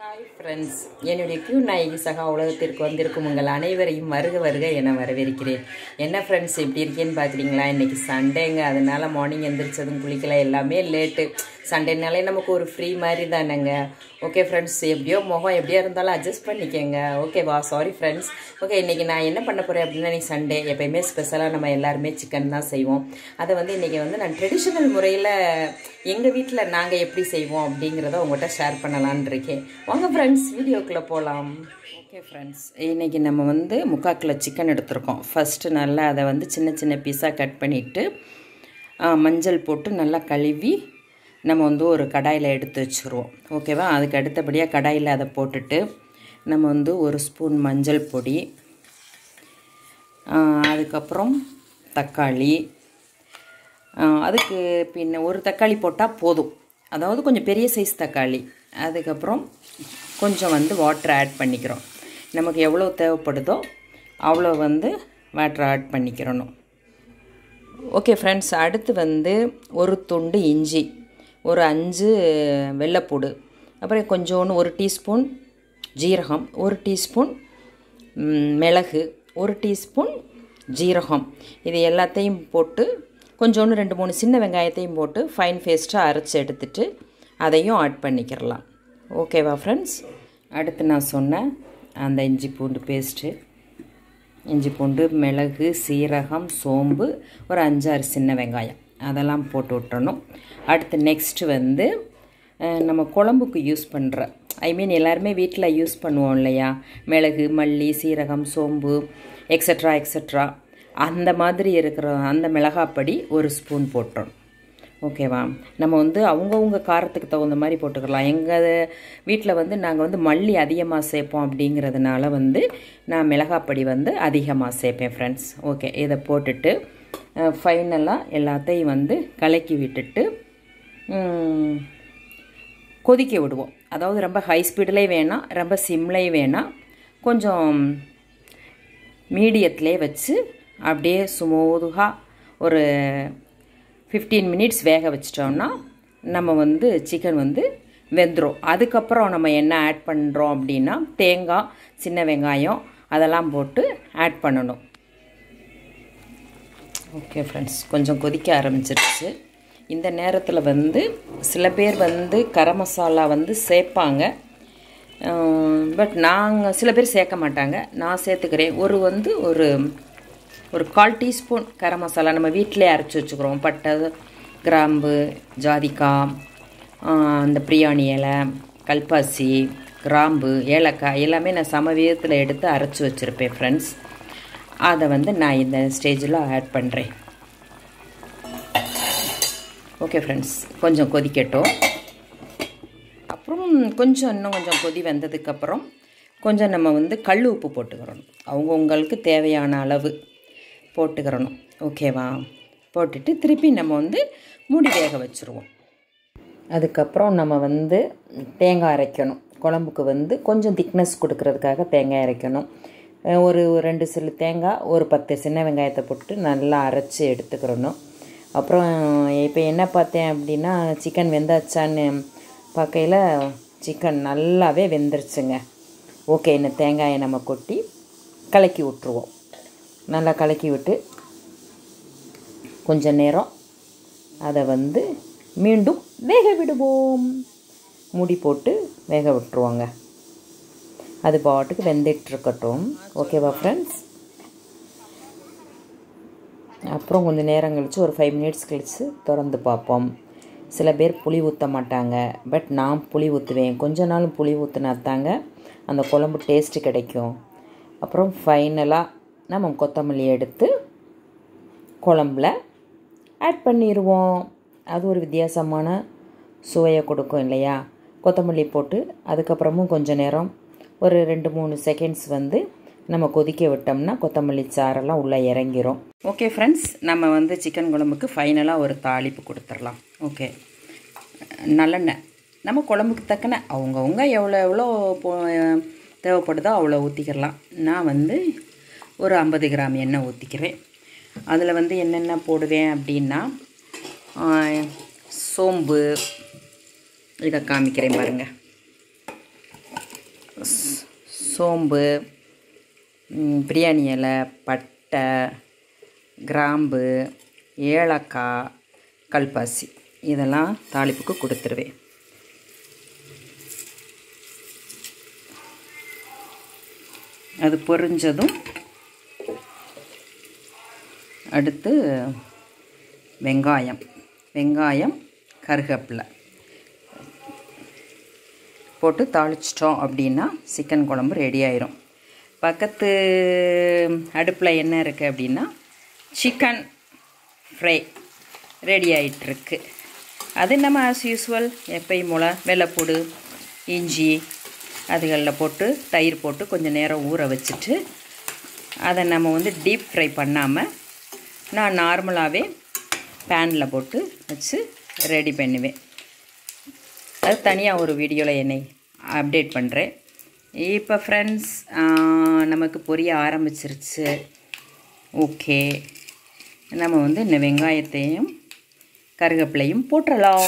hi friends என்னுடைய கியூ நாயகி சகா உலகத்திற்கு வந்திருக்கும் உங்கள் அனைவரையும் வருக வருக என வரவேற்கிறேன் என்ன ஃப்ரெண்ட்ஸ் எப்படி இருக்கேன்னு பார்க்குறீங்களா இன்றைக்கி சண்டேங்க அதனால மார்னிங் எந்திரிச்சதும் குளிக்கல எல்லாமே லேட்டு சண்டேனாலே நமக்கு ஒரு ஃப்ரீ மாதிரி தானேங்க ஓகே ஃப்ரெண்ட்ஸ் எப்படியோ முகம் எப்படியோ இருந்தாலும் அட்ஜஸ்ட் பண்ணிக்கோங்க ஓகேவா சாரி ஃப்ரெண்ட்ஸ் ஓகே இன்றைக்கி நான் என்ன பண்ண போகிறேன் அப்படின்னா இன்றைக்கி சண்டே எப்பயுமே ஸ்பெஷலாக நம்ம எல்லாருமே சிக்கன் தான் செய்வோம் அதை வந்து இன்றைக்கி வந்து நான் ட்ரெடிஷ்னல் முறையில் எங்கள் வீட்டில் நாங்கள் எப்படி செய்வோம் அப்படிங்கிறத உங்கள்கிட்ட ஷேர் பண்ணலான்னு இருக்கேன் வாங்க ஃப்ரெண்ட்ஸ் வீடியோக்குள்ளே போகலாம் ஓகே ஃப்ரெண்ட்ஸ் இன்றைக்கி நம்ம வந்து முக்கால் கிலோ சிக்கன் எடுத்திருக்கோம் ஃபஸ்ட்டு நல்லா அதை வந்து சின்ன சின்ன பீஸாக கட் பண்ணிவிட்டு மஞ்சள் போட்டு நல்லா கழுவி நம்ம வந்து ஒரு கடாயில் எடுத்து வச்சுருவோம் ஓகேவா அதுக்கு அடுத்தபடியாக கடாயில் அதை போட்டுட்டு நம்ம வந்து ஒரு ஸ்பூன் மஞ்சள் பொடி அதுக்கப்புறம் தக்காளி அதுக்கு பின்ன ஒரு தக்காளி போட்டால் போதும் அதாவது கொஞ்சம் பெரிய சைஸ் தக்காளி அதுக்கப்புறம் கொஞ்சம் வந்து வாட்டர் ஆட் பண்ணிக்கிறோம் நமக்கு எவ்வளோ தேவைப்படுதோ அவ்வளோ வந்து வாட்டர் ஆட் பண்ணிக்கிறணும் ஓகே ஃப்ரெண்ட்ஸ் அடுத்து வந்து ஒரு துண்டு இஞ்சி ஒரு அஞ்சு வெள்ளைப்பூடு அப்புறம் கொஞ்சோண்டு ஒரு டீஸ்பூன் ஜீரகம் ஒரு டீஸ்பூன் மிளகு ஒரு டீஸ்பூன் ஜீரகம் இது எல்லாத்தையும் போட்டு கொஞ்சோண்டு ரெண்டு மூணு சின்ன வெங்காயத்தையும் போட்டு ஃபைன் பேஸ்ட்டாக அரைச்சி எடுத்துட்டு அதையும் ஆட் பண்ணிக்கிறலாம் ஓகேவா ஃப்ரெண்ட்ஸ் அடுத்து நான் சொன்னேன் அந்த இஞ்சி பூண்டு பேஸ்ட்டு இஞ்சி பூண்டு மிளகு சீரகம் சோம்பு ஒரு அஞ்சாறு சின்ன வெங்காயம் அதெல்லாம் போட்டு விட்டுறணும் அடுத்து நெக்ஸ்ட்டு வந்து நம்ம குழம்புக்கு யூஸ் பண்ணுற ஐ மீன் எல்லாருமே வீட்டில் யூஸ் பண்ணுவோம் இல்லையா மிளகு மல்லி சீரகம் சோம்பு எக்ஸட்ரா எக்ஸட்ரா அந்த மாதிரி இருக்கிற அந்த மிளகாப்படி ஒரு ஸ்பூன் போட்டுறோம் ஓகேவா நம்ம வந்து அவங்கவுங்க காரத்துக்கு தகுந்த மாதிரி போட்டுக்கலாம் எங்கள் வீட்டில் வந்து நாங்கள் வந்து மல்லி அதிகமாக சேர்ப்போம் அப்படிங்கிறதுனால வந்து நான் மிளகாப்பொடி வந்து அதிகமாக சேர்ப்பேன் ஃப்ரெண்ட்ஸ் ஓகே இதை போட்டுட்டு ஃபைனலாக எல்லாத்தையும் வந்து கலக்கி விட்டுட்டு கொதிக்க விடுவோம் அதாவது ரொம்ப ஹை ஸ்பீட்லேயும் வேணாம் ரொம்ப சிம்லேயும் வேணாம் கொஞ்சம் மீடியத்திலே வச்சு அப்படியே சுமூதுகாக ஒரு ஃபிஃப்டீன் மினிட்ஸ் வேக வச்சிட்டோம்னா நம்ம வந்து சிக்கன் வந்து வெந்துடும் அதுக்கப்புறம் நம்ம என்ன ஆட் பண்ணுறோம் அப்படின்னா தேங்காய் சின்ன வெங்காயம் அதெல்லாம் போட்டு ஆட் பண்ணணும் ஓகே ஃப்ரெண்ட்ஸ் கொஞ்சம் கொதிக்க ஆரம்பிச்சிருச்சு இந்த நேரத்தில் வந்து சில பேர் வந்து கரம் மசாலா வந்து சேர்ப்பாங்க பட் நாங்கள் சில பேர் சேர்க்க மாட்டாங்க நான் சேர்த்துக்கிறேன் ஒரு வந்து ஒரு ஒரு கால் டீஸ்பூன் கரம் மசாலா நம்ம வீட்டிலே அரைச்சி வச்சுக்கிறோம் பட்டை கிராம்பு ஜாதிக்காய் அந்த பிரியாணி இலை கல்பாசி கிராம்பு ஏலக்காய் எல்லாமே நான் சம விதத்தில் எடுத்து அரைச்சி வச்சுருப்பேன் ஃப்ரெண்ட்ஸ் அதை வந்து நான் இந்த ஸ்டேஜில் ஆட் பண்ணுறேன் ஓகே ஃப்ரெண்ட்ஸ் கொஞ்சம் கொதிக்கட்டும் அப்புறம் கொஞ்சம் இன்னும் கொஞ்சம் கொதி வந்ததுக்கப்புறம் கொஞ்சம் நம்ம வந்து கல் உப்பு போட்டுக்கிறணும் அவங்கவுங்களுக்கு தேவையான அளவு போட்டுக்கிறணும் ஓகேவா போட்டுட்டு திருப்பி நம்ம வந்து மூடி வேக வச்சுருவோம் அதுக்கப்புறம் நம்ம வந்து தேங்காய் அரைக்கணும் குழம்புக்கு வந்து கொஞ்சம் திக்னஸ் கொடுக்கறதுக்காக தேங்காய் அரைக்கணும் ஒரு ரெண்டு சில்லு தேங்காய் ஒரு பத்து சின்ன வெங்காயத்தை போட்டு நல்லா அரைச்சி எடுத்துக்கிறணும் அப்புறம் இப்போ என்ன பார்த்தேன் அப்படின்னா சிக்கன் வெந்தாச்சான்னு பார்க்கையில் சிக்கன் நல்லாவே வெந்துருச்சுங்க ஓகே இந்த தேங்காயை நம்ம கொட்டி கலக்கி விட்ருவோம் நல்லா கலக்கி விட்டு கொஞ்ச நேரம் அதை வந்து மீண்டும் வேக விடுவோம் மூடி போட்டு வேக விட்டுருவோங்க அது பாட்டுக்கு வெந்துட்டுருக்கட்டும் ஓகேவா ஃப்ரெண்ட்ஸ் அப்புறம் கொஞ்சம் நேரம் கழித்து ஒரு ஃபைவ் மினிட்ஸ் கழித்து திறந்து பார்ப்போம் சில பேர் புளி ஊற்ற மாட்டாங்க பட் நான் புளி ஊற்றுவேன் கொஞ்ச நாளும் புளி ஊற்றினா தாங்க அந்த குழம்பு டேஸ்ட்டு கிடைக்கும் அப்புறம் ஃபைனலாக நம்ம கொத்தமல்லி எடுத்து குழம்புல ஆட் பண்ணிடுவோம் அது ஒரு வித்தியாசமான சுவையை கொடுக்கும் இல்லையா கொத்தமல்லி போட்டு அதுக்கப்புறமும் கொஞ்சம் நேரம் ஒரு ரெண்டு மூணு செகண்ட்ஸ் வந்து நம்ம கொதிக்க விட்டோம்னா கொத்தமல்லி சாரெல்லாம் உள்ளே இறங்கிரும் ஓகே ஃப்ரெண்ட்ஸ் நம்ம வந்து சிக்கன் குழம்புக்கு ஃபைனலாக ஒரு தாளிப்பு கொடுத்துடலாம் ஓகே நல்லெண்ணெய் நம்ம குழம்புக்கு தக்கன அவங்கவுங்க எவ்வளோ எவ்வளோ போ தேவைப்படுதோ அவ்வளோ ஊற்றிக்கிறலாம் நான் வந்து ஒரு ஐம்பது கிராம் எண்ணெய் ஊற்றிக்கிறேன் அதில் வந்து என்னென்ன போடுவேன் அப்படின்னா சோம்பு இதை காமிக்கிறேன் பாருங்கள் சோம்பு ம், பிரியாணி இலை பட்டை கிராம்பு ஏலக்காய் கல்பாசி இதெல்லாம் தாளிப்புக்கு கொடுத்துருவேன் அது பொரிஞ்சதும் அடுத்து வெங்காயம் வெங்காயம் கருகப்பிலை போட்டு தாளிச்சிட்டோம் அப்படின்னா சிக்கன் குழம்பு ரெடி ஆயிரும் பக்கத்து அடுப்பில் என்ன இருக்குது அப்படின்னா சிக்கன் ஃப்ரை ரெடி ஆயிட்டிருக்கு அது நம்ம ஆஸ் யூஸ்வல் எப்பயும் போல் வெள்ளைப்பூடு இஞ்சி அதுகளில் போட்டு தயிர் போட்டு கொஞ்சம் நேரம் ஊற வச்சுட்டு அதை நம்ம வந்து டீப் ஃப்ரை பண்ணாமல் நான் நார்மலாகவே பேனில் போட்டு வச்சு ரெடி பண்ணுவேன் அது தனியாக ஒரு வீடியோவில் என்னை அப்டேட் பண்ணுறேன் இப்போ ஃப்ரெண்ட்ஸ் நமக்கு பொரிய ஆரம்பிச்சிருச்சு ஓகே நம்ம வந்து இந்த வெங்காயத்தையும் கருவேப்பிலையும் போட்டுடலாம்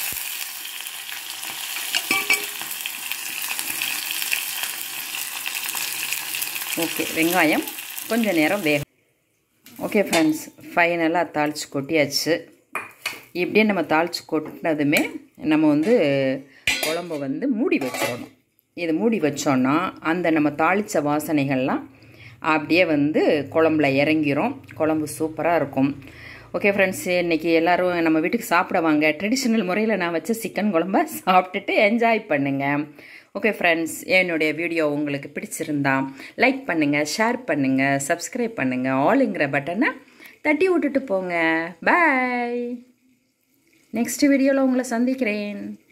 ஓகே வெங்காயம் கொஞ்சம் நேரம் வேக ஓகே ஃப்ரெண்ட்ஸ் ஃபைனலாக தாளித்து கொட்டியாச்சு இப்படியே நம்ம தாளித்து கொட்டினதுமே நம்ம வந்து குழம்பு வந்து மூடி வச்சிடணும் இது மூடி வச்சோன்னா அந்த நம்ம தாளித்த வாசனைகள்லாம் அப்படியே வந்து குழம்புல இறங்கிரும் குழம்பு சூப்பராக இருக்கும் ஓகே ஃப்ரெண்ட்ஸ் இன்றைக்கி எல்லோரும் நம்ம வீட்டுக்கு சாப்பிட வாங்க ட்ரெடிஷ்னல் முறையில் நான் வச்ச சிக்கன் குழம்ப சாப்பிட்டுட்டு என்ஜாய் பண்ணுங்கள் ஓகே ஃப்ரெண்ட்ஸ் என்னுடைய வீடியோ உங்களுக்கு பிடிச்சிருந்தா லைக் பண்ணுங்கள் ஷேர் பண்ணுங்கள் சப்ஸ்கிரைப் பண்ணுங்கள் ஆளுங்கிற பட்டனை தட்டி விட்டுட்டு போங்க பாய் நெக்ஸ்ட் வீடியோவில் உங்களை சந்திக்கிறேன்